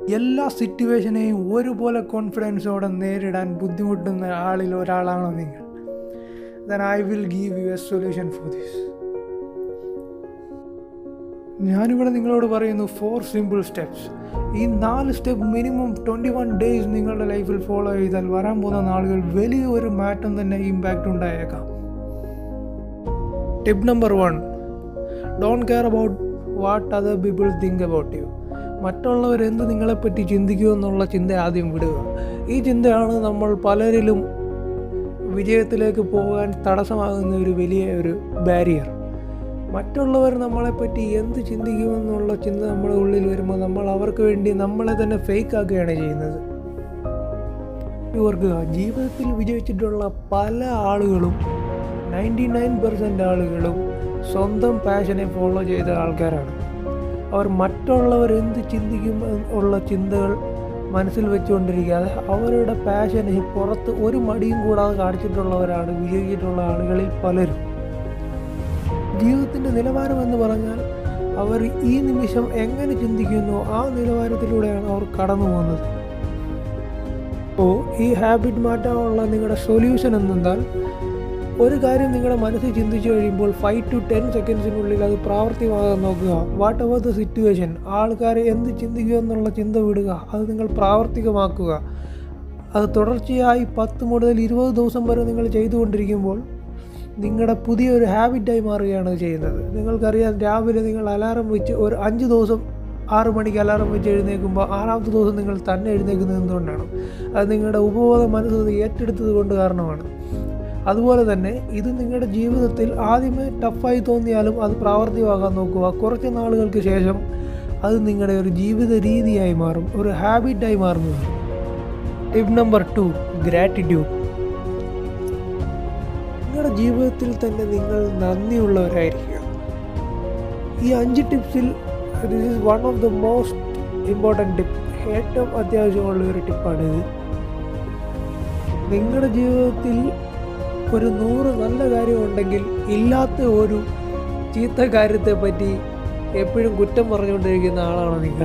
എല്ലാ സിറ്റുവേഷനെയും ഒരുപോലെ കോൺഫിഡൻസോടെ നേരിടാൻ ബുദ്ധിമുട്ടുന്ന ആളിൽ ഒരാളാണോ നിങ്ങൾ then I will give you a solution for this ഞാനിവിടെ നിങ്ങളോട് പറയുന്നു ഫോർ സിമ്പിൾ സ്റ്റെപ്സ് ഈ നാല് step minimum twenty one days നിങ്ങളുടെ ലൈഫിൽ ഫോളോ ചെയ്താൽ വരാൻ പോകുന്ന നാളുകൾ വലിയ ഒരു മാറ്റം തന്നെ ഇമ്പാക്റ്റ് ഉണ്ടായേക്കാം tip number one don't care about what other people think about you മറ്റുള്ളവർ എന്ത് നിങ്ങളെപ്പറ്റി ചിന്തിക്കുമെന്നുള്ള ചിന്ത ആദ്യം വിടുക ഈ ചിന്തയാണ് നമ്മൾ പലരിലും വിജയത്തിലേക്ക് പോകാൻ തടസ്സമാകുന്ന ഒരു വലിയ ഒരു ബാരിയർ മറ്റുള്ളവർ നമ്മളെപ്പറ്റി എന്ത് ചിന്തിക്കുമെന്നുള്ള ചിന്ത നമ്മുടെ ഉള്ളിൽ വരുമ്പോൾ നമ്മൾ അവർക്ക് വേണ്ടി നമ്മളെ തന്നെ ഫേക്ക് ആക്കുകയാണ് ചെയ്യുന്നത് ഓർക്കുക ജീവിതത്തിൽ വിജയിച്ചിട്ടുള്ള പല ആളുകളും നയൻറ്റി നയൻ പെർസെൻറ്റ് ആളുകളും സ്വന്തം പാഷനെ ഫോളോ ചെയ്ത ആൾക്കാരാണ് അവർ മറ്റുള്ളവർ എന്ത് ചിന്തിക്കും ഉള്ള ചിന്തകൾ മനസ്സിൽ വെച്ചുകൊണ്ടിരിക്കാതെ അവരുടെ പാഷനെ പുറത്ത് ഒരു മടിയും കൂടാതെ കാണിച്ചിട്ടുള്ളവരാണ് വിജയിച്ചിട്ടുള്ള ആളുകളിൽ പലരും ജീവിതത്തിൻ്റെ നിലവാരം എന്ന് പറഞ്ഞാൽ അവർ ഈ നിമിഷം എങ്ങനെ ചിന്തിക്കുന്നു ആ നിലവാരത്തിലൂടെയാണ് അവർ കടന്നു പോകുന്നത് അപ്പോൾ ഈ ഹാബിറ്റ് മാറ്റാനുള്ള നിങ്ങളുടെ സൊല്യൂഷൻ എന്തെന്നാൽ ഒരു കാര്യം നിങ്ങളുടെ മനസ്സിൽ ചിന്തിച്ചു കഴിയുമ്പോൾ ഫൈവ് ടു ടെൻ സെക്കൻഡ്സിനുള്ളിൽ അത് പ്രാവർത്തികമാകാൻ നോക്കുക വാട്ട് എവർ ദ സിറ്റുവേഷൻ ആൾക്കാർ എന്ത് ചിന്തിക്കുക എന്നുള്ള ചിന്ത വിടുക അത് നിങ്ങൾ പ്രാവർത്തികമാക്കുക അത് തുടർച്ചയായി പത്ത് മുതൽ ഇരുപത് ദിവസം വരെ നിങ്ങൾ ചെയ്തുകൊണ്ടിരിക്കുമ്പോൾ നിങ്ങളുടെ പുതിയൊരു ഹാബിറ്റായി മാറുകയാണ് ചെയ്യുന്നത് നിങ്ങൾക്കറിയാം രാവിലെ നിങ്ങൾ അലാറം വെച്ച് ഒരു അഞ്ച് ദിവസം ആറ് മണിക്ക് അലാറം വെച്ച് എഴുന്നേൽക്കുമ്പോൾ ആറാമത്തെ ദിവസം നിങ്ങൾ തന്നെ എഴുന്നേൽക്കുന്നത് എന്തുകൊണ്ടാണ് അത് നിങ്ങളുടെ ഉപബോധ മനസ്സ് ഏറ്റെടുത്തത് കൊണ്ട് കാരണമാണ് അതുപോലെ തന്നെ ഇത് നിങ്ങളുടെ ജീവിതത്തിൽ ആദ്യമേ ടഫായി തോന്നിയാലും അത് പ്രാവർത്തികമാകാൻ നോക്കുക കുറച്ച് നാളുകൾക്ക് ശേഷം അത് നിങ്ങളുടെ ഒരു ജീവിത രീതിയായി മാറും ഒരു ഹാബിറ്റായി മാറുന്നതാണ് ടിപ്പ് നമ്പർ ടു ഗ്രാറ്റിറ്റ്യൂഡ് നിങ്ങളുടെ ജീവിതത്തിൽ തന്നെ നിങ്ങൾ നന്ദിയുള്ളവരായിരിക്കുക ഈ അഞ്ച് ടിപ്സിൽ this is one of the most important tip ഏറ്റവും അത്യാവശ്യമുള്ള ഒരു ടിപ്പാണിത് നിങ്ങളുടെ ജീവിതത്തിൽ ഒരു നൂറ് നല്ല കാര്യമുണ്ടെങ്കിൽ ഇല്ലാത്ത ഒരു ചീത്ത കാര്യത്തെ പറ്റി എപ്പോഴും കുറ്റം പറഞ്ഞുകൊണ്ടിരിക്കുന്ന ആളാണ് നിങ്ങൾ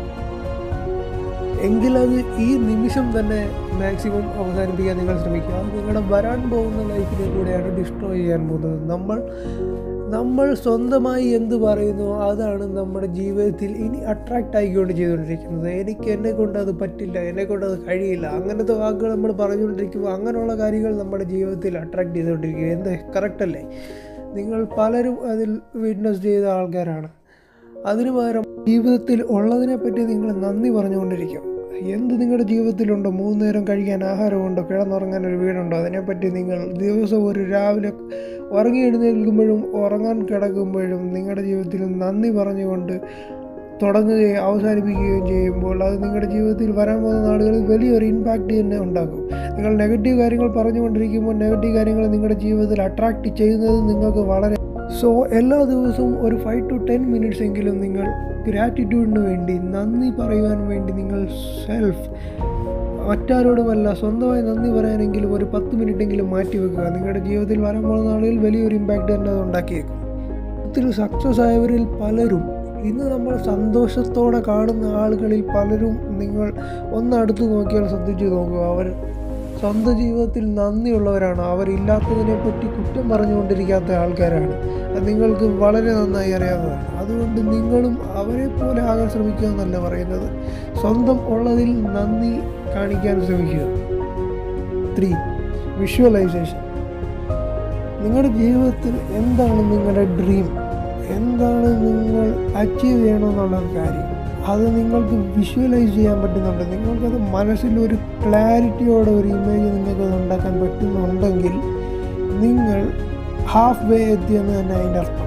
എങ്കിലത് ഈ നിമിഷം തന്നെ മാക്സിമം അവസാനിപ്പിക്കാൻ നിങ്ങൾ ശ്രമിക്കുക അത് നിങ്ങളുടെ വരാൻ പോകുന്ന ലൈഫിലൂടെയാണ് ഡിസ്ട്രോയ് ചെയ്യാൻ പോകുന്നത് നമ്മൾ നമ്മൾ സ്വന്തമായി എന്ത് പറയുന്നു അതാണ് നമ്മുടെ ജീവിതത്തിൽ ഇനി അട്രാക്റ്റ് ആയിക്കൊണ്ട് ചെയ്തുകൊണ്ടിരിക്കുന്നത് എനിക്ക് എന്നെ കൊണ്ട് അത് പറ്റില്ല എന്നെ കൊണ്ട് അത് കഴിയില്ല അങ്ങനത്തെ വാക്കുകൾ നമ്മൾ പറഞ്ഞുകൊണ്ടിരിക്കുമ്പോൾ അങ്ങനെയുള്ള കാര്യങ്ങൾ നമ്മുടെ ജീവിതത്തിൽ അട്രാക്റ്റ് ചെയ്തുകൊണ്ടിരിക്കുക എന്ത് കറക്റ്റ് അല്ലേ നിങ്ങൾ പലരും അതിൽ വിറ്റ്നസ് ചെയ്ത ആൾക്കാരാണ് അതിനു പകരം ജീവിതത്തിൽ ഉള്ളതിനെ പറ്റി നിങ്ങൾ നന്ദി പറഞ്ഞുകൊണ്ടിരിക്കും എന്ത് നിങ്ങളുടെ ജീവിതത്തിലുണ്ടോ മൂന്ന് നേരം കഴിക്കാൻ ആഹാരമുണ്ടോ കിടന്നുറങ്ങാൻ ഒരു വീടുണ്ടോ അതിനെപ്പറ്റി നിങ്ങൾ ദിവസം ഒരു രാവിലെ ഉറങ്ങി എഴുന്നേൽക്കുമ്പോഴും ഉറങ്ങാൻ കിടക്കുമ്പോഴും നിങ്ങളുടെ ജീവിതത്തിൽ നന്ദി പറഞ്ഞുകൊണ്ട് തുടങ്ങുകയും അവസാനിപ്പിക്കുകയും ചെയ്യുമ്പോൾ അത് നിങ്ങളുടെ ജീവിതത്തിൽ വരാൻ പോകുന്ന നാളുകളിൽ വലിയൊരു ഇമ്പാക്റ്റ് തന്നെ ഉണ്ടാക്കും നിങ്ങൾ നെഗറ്റീവ് കാര്യങ്ങൾ പറഞ്ഞുകൊണ്ടിരിക്കുമ്പോൾ നെഗറ്റീവ് കാര്യങ്ങൾ നിങ്ങളുടെ ജീവിതത്തിൽ അട്രാക്റ്റ് ചെയ്യുന്നത് നിങ്ങൾക്ക് വളരെ സോ എല്ലാ ദിവസവും ഒരു ഫൈവ് ടു ടെൻ മിനിറ്റ്സ് എങ്കിലും നിങ്ങൾ ഗ്രാറ്റിറ്റ്യൂഡിന് വേണ്ടി നന്ദി പറയുവാൻ വേണ്ടി നിങ്ങൾ സെൽഫ് മറ്റാരോടുമല്ല സ്വന്തമായി നന്ദി പറയാനെങ്കിലും ഒരു പത്ത് മിനിറ്റെങ്കിലും മാറ്റി വെക്കുക നിങ്ങളുടെ ജീവിതത്തിൽ വരാൻ പോകുന്ന നാളുകളിൽ വലിയൊരു ഇമ്പാക്റ്റ് തന്നെ അത് ഉണ്ടാക്കിയേക്കും ജീവിതത്തിൽ സക്സസ് ആയവരിൽ പലരും ഇന്ന് നമ്മൾ സന്തോഷത്തോടെ കാണുന്ന ആളുകളിൽ പലരും നിങ്ങൾ ഒന്ന് അടുത്ത് നോക്കിയാൽ ശ്രദ്ധിച്ചു നോക്കുക അവർ സ്വന്തം ജീവിതത്തിൽ നന്ദിയുള്ളവരാണ് അവരില്ലാത്തതിനെ പറ്റി കുറ്റം പറഞ്ഞുകൊണ്ടിരിക്കാത്ത ആൾക്കാരാണ് അത് നിങ്ങൾക്ക് വളരെ നന്നായി അറിയാവുന്നതാണ് അതുകൊണ്ട് നിങ്ങളും അവരെ പോലെ ആകാൻ ശ്രമിക്കുക എന്നല്ല പറയുന്നത് സ്വന്തം ഉള്ളതിൽ നന്ദി കാണിക്കാൻ ശ്രമിക്കുക ത്രീ വിഷ്വലൈസേഷൻ നിങ്ങളുടെ ജീവിതത്തിൽ എന്താണ് നിങ്ങളുടെ ഡ്രീം എന്താണ് നിങ്ങൾ അച്ചീവ് ചെയ്യണമെന്നുള്ള കാര്യം അത് നിങ്ങൾക്ക് വിഷ്വലൈസ് ചെയ്യാൻ പറ്റുന്നുണ്ട് നിങ്ങൾക്കത് മനസ്സിൽ ഒരു ക്ലാരിറ്റിയോടെ ഒരു ഇമേജ് നിങ്ങൾക്കത് ഉണ്ടാക്കാൻ പറ്റുന്നുണ്ടെങ്കിൽ നിങ്ങൾ ഹാഫ് വേ എത്തിയെന്ന് തന്നെ അതിൻ്റെ അർത്ഥം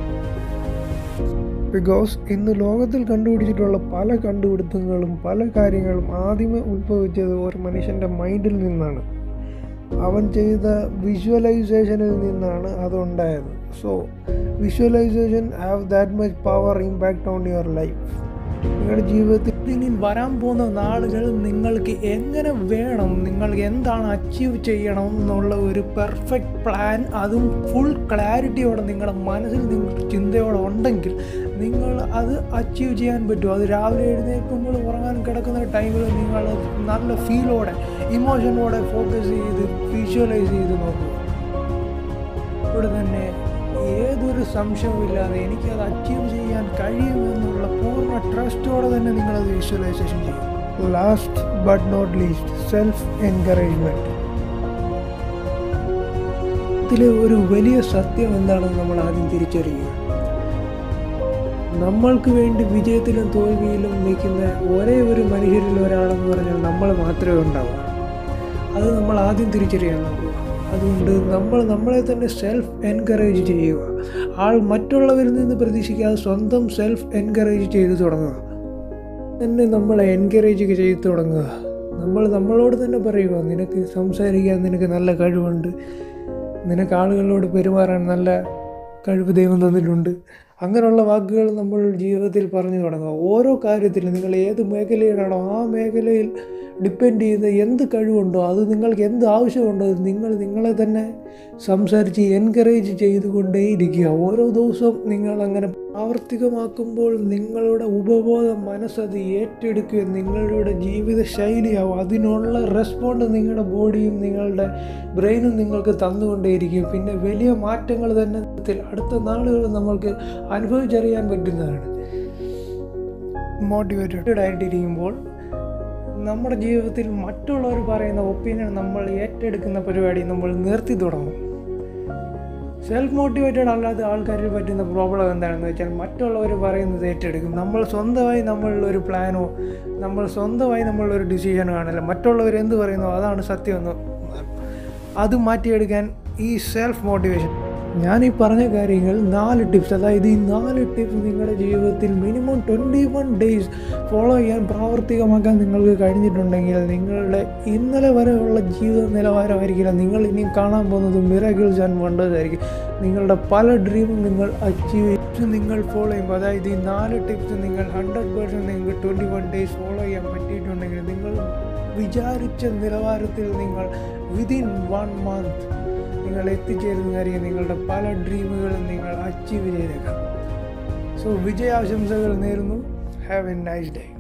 ബിക്കോസ് ഇന്ന് ലോകത്തിൽ കണ്ടുപിടിച്ചിട്ടുള്ള പല കണ്ടുപിടുത്തങ്ങളും പല കാര്യങ്ങളും ആദ്യമേ ഉത്ഭവിച്ചത് ഒരു മനുഷ്യൻ്റെ മൈൻഡിൽ നിന്നാണ് അവൻ ചെയ്ത വിഷ്വലൈസേഷനിൽ നിന്നാണ് അതുണ്ടായത് so visualization have that much power impact on your life നിങ്ങളുടെ ജീവിതത്തിൽ ഇനി വരാൻ പോകുന്ന നാളുകൾ നിങ്ങൾക്ക് എങ്ങനെ വേണം നിങ്ങൾ എന്താണ് അച്ചീവ് ചെയ്യണം എന്നുള്ള ഒരു പെർഫെക്റ്റ് പ്ലാൻ അതും ഫുൾ ക്ലാരിറ്റിയോടെ നിങ്ങളുടെ മനസ്സിൽ നിങ്ങൾ ചിന്തയോടെ ഉണ്ടെങ്കിൽ നിങ്ങൾ അത് അച്ചീവ് ചെയ്യാൻ പറ്റും അത് രാവിലെ എഴുന്നേൽക്കുമ്പോൾ ഉറങ്ങാൻ കിടക്കുന്ന ടൈമിൽ നിങ്ങൾ നല്ല ഫീലോടെ ഇമോഷനോടെ ഫോക്കസ് ചെയ്ത് വിഷ്വലൈസ് ചെയ്ത് നോക്കുക ഇവിടെ തന്നെ ഏതൊരു സംശയവുമില്ലാതെ എനിക്കത് അച്ചീവ് ചെയ്യാൻ കഴിയുമെന്നുള്ള പൂർണ്ണ ട്രസ്റ്റോടെ തന്നെ നിങ്ങളത് വിഷ്വലൈസേഷൻ ചെയ്യും last but not least self encouragement ഇതിലെ ഒരു വലിയ സത്യം എന്താണെന്ന് നമ്മൾ ആദ്യം തിരിച്ചറിയുക നമ്മൾക്ക് വേണ്ടി വിജയത്തിലും തോൽവിയിലും നിൽക്കുന്ന ഒരേ ഒരു മനുഷ്യരിൽ ഒരാളെന്ന് പറഞ്ഞാൽ നമ്മൾ മാത്രമേ ഉണ്ടാവൂ അത് നമ്മൾ ആദ്യം തിരിച്ചറിയാൻ നോക്കുക അതുകൊണ്ട് നമ്മൾ നമ്മളെ തന്നെ സെൽഫ് എൻകറേജ് ചെയ്യുക ആൾ മറ്റുള്ളവരിൽ നിന്ന് പ്രതീക്ഷിക്കാതെ സ്വന്തം സെൽഫ് എൻകറേജ് ചെയ്തു തുടങ്ങുക തന്നെ നമ്മളെ എൻകറേജ് ചെയ്തു തുടങ്ങുക നമ്മൾ നമ്മളോട് തന്നെ പറയുക നിനക്ക് സംസാരിക്കാൻ നിനക്ക് നല്ല കഴിവുണ്ട് നിനക്ക് ആളുകളോട് പെരുമാറാൻ നല്ല കഴിവ് ദൈവം തന്നിട്ടുണ്ട് അങ്ങനെയുള്ള വാക്കുകൾ നമ്മൾ ജീവിതത്തിൽ പറഞ്ഞു തുടങ്ങുക ഓരോ കാര്യത്തിലും നിങ്ങൾ ഏത് മേഖലയിലാണോ ആ മേഖലയിൽ ഡിപ്പെൻഡ് ചെയ്ത് എന്ത് കഴിവുണ്ടോ അത് നിങ്ങൾക്ക് എന്ത് ആവശ്യമുണ്ടോ അത് നിങ്ങൾ നിങ്ങളെ തന്നെ സംസാരിച്ച് എൻകറേജ് ചെയ്തുകൊണ്ടേയിരിക്കുക ഓരോ ദിവസവും നിങ്ങൾ അങ്ങനെ പ്രാവർത്തികമാക്കുമ്പോൾ നിങ്ങളുടെ ഉപബോധ മനസ്സത് ഏറ്റെടുക്കുകയും നിങ്ങളുടെ ജീവിത ശൈലിയാവും അതിനുള്ള റെസ്പോണ്ട് നിങ്ങളുടെ ബോഡിയും നിങ്ങളുടെ ബ്രെയിനും നിങ്ങൾക്ക് തന്നുകൊണ്ടേയിരിക്കും പിന്നെ വലിയ മാറ്റങ്ങൾ തന്നെ അടുത്ത നാളുകൾ നമ്മൾക്ക് അനുഭവിച്ചറിയാൻ പറ്റുന്നതാണ് മോട്ടിവേറ്റഡ് ആയിട്ടിരിക്കുമ്പോൾ നമ്മുടെ ജീവിതത്തിൽ മറ്റുള്ളവർ പറയുന്ന ഒപ്പീനിയൻ നമ്മൾ ഏറ്റെടുക്കുന്ന പരിപാടി നമ്മൾ നിർത്തി തുടങ്ങും സെൽഫ് മോട്ടിവേറ്റഡ് അല്ലാത്ത ആൾക്കാരിൽ പറ്റുന്ന പ്രോബ്ലം എന്താണെന്ന് വെച്ചാൽ മറ്റുള്ളവർ പറയുന്നത് ഏറ്റെടുക്കും നമ്മൾ സ്വന്തമായി നമ്മളുള്ളൊരു പ്ലാനോ നമ്മൾ സ്വന്തമായി നമ്മളുള്ളൊരു ഡിസിഷനോ ആണല്ലോ മറ്റുള്ളവർ എന്ത് പറയുന്നോ അതാണ് സത്യമെന്ന് അത് മാറ്റിയെടുക്കാൻ ഈ സെൽഫ് മോട്ടിവേഷൻ ഞാൻ ഈ പറഞ്ഞ കാര്യങ്ങൾ നാല് ടിപ്സ് അതായത് ഈ നാല് ടിപ്സ് നിങ്ങളുടെ ജീവിതത്തിൽ minimum twenty one days follow ചെയ്യാൻ പ്രാവർത്തികമാക്കാൻ നിങ്ങൾക്ക് കഴിഞ്ഞിട്ടുണ്ടെങ്കിൽ നിങ്ങളുടെ ഇന്നലെ വരെയുള്ള ജീവിത നിലവാരമായിരിക്കില്ല നിങ്ങൾ ഇനി കാണാൻ പോകുന്നത് മിറാക്കിൾസ് ആൻഡ് വണ്ടേഴ്സ് ആയിരിക്കും നിങ്ങളുടെ പല ഡ്രീമും നിങ്ങൾ അച്ചീവ് ചെയ്ത് നിങ്ങൾ ഫോളോ ചെയ്യുമ്പോൾ അതായത് ഈ നാല് ടിപ്സ് നിങ്ങൾ ഹൺഡ്രഡ് പേഴ്സൻറ്റ് നിങ്ങൾക്ക് ട്വൻറ്റി വൺ ഡേയ്സ് ഫോളോ ചെയ്യാൻ പറ്റിയിട്ടുണ്ടെങ്കിൽ നിങ്ങൾ വിചാരിച്ച നിലവാരത്തിൽ നിങ്ങൾ വിതിൻ വൺ മന്ത് നിങ്ങൾ എത്തിച്ചേരുന്നതായിരിക്കും നിങ്ങളുടെ പല ഡ്രീമുകളും നിങ്ങൾ അച്ചീവ് ചെയ്തേക്കാം സോ വിജയാശംസകൾ നേരുന്നു ഹാവ് എ നൈസ് ഡേ